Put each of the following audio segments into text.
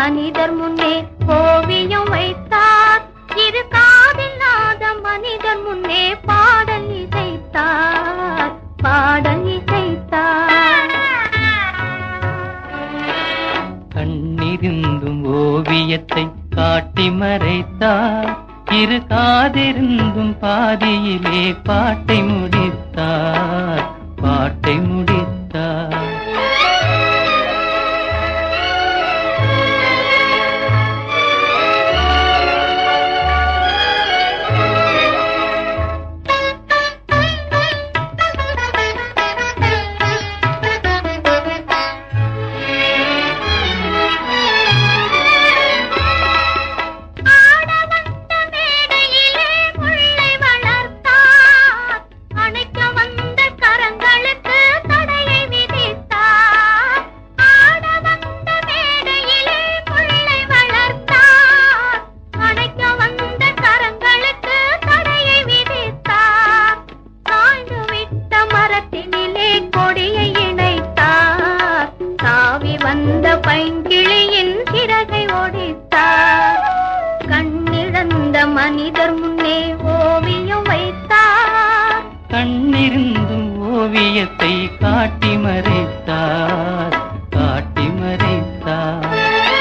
மனிதர் முன்னே ஓவியம் வைத்தார் இரு காதில்லாத மனிதர் முன்னே பாடல் இசைத்தார் பாடல் இசைத்தார் கண்ணிருந்தும் ஓவியத்தை காட்டி மறைத்தார் இரு காதிருந்தும் பாதியிலே பாட்டை முடித்தார் பாட்டை முடித்தார் ஆட வந்த மேடையிலே முல்லை வளர்த்தார் அணைக்க வந்த கரங்களுக்கு தடையை விதித்தார் ஆட வந்த மேடையிலே முல்லை வளர்த்தார் அணைக்க வந்த கரங்களுக்கு தடையை விதித்தார் சாய்ந்து விட்ட மரத்தினிலே கொடியை இணைத்தார் தாவி வந்த பைங்கிளியின் சிறகை ஒடித்தார் கண்ணிழந்த மனிதர் முன்னே ஓவியம் வைத்தார் கண்ணிருந்தும் ஓவியத்தை காட்டி மறைத்தார் காட்டி மறைத்தார்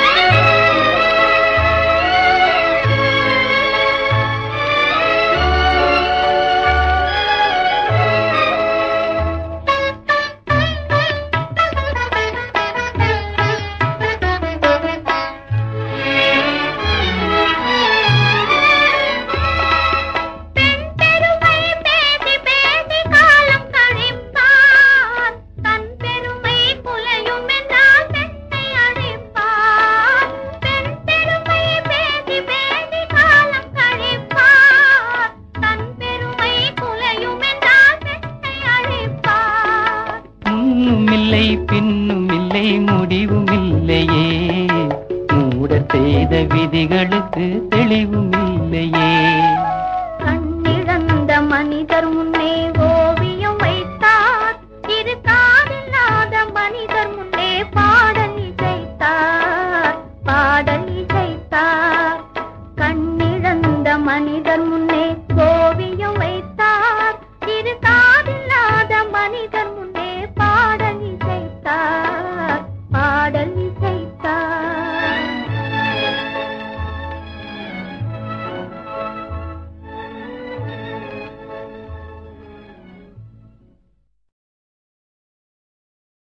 பெண் பெருமை பேசி பேசி காலம் கழிப்பார் தன் பெருமை குலையும் என்றால் பெண்ணை அழிப்பார் பெண் பெருமை பேசி பேசி காலம் கழிப்பார் தன் பெருமை குலையும் என்றால் பெண்ணை அழிப்பார் முன்னும் இல்லை பின்னும் இல்லை முடிவும் இல்லையே மூடர் செய்த விதிகளுக்கு தெளிவும் இல்லையே கண்ணிழந்த மனிதர் முன்னே ஓவியம் வைத்தார் இரு காதில்லாத மனிதர் முன்னே பாடல் இசைத்தார் பாடல் இசைத்தார் கண்ணிழந்த மனிதர் முன்னே ஓவியம் வைத்தார்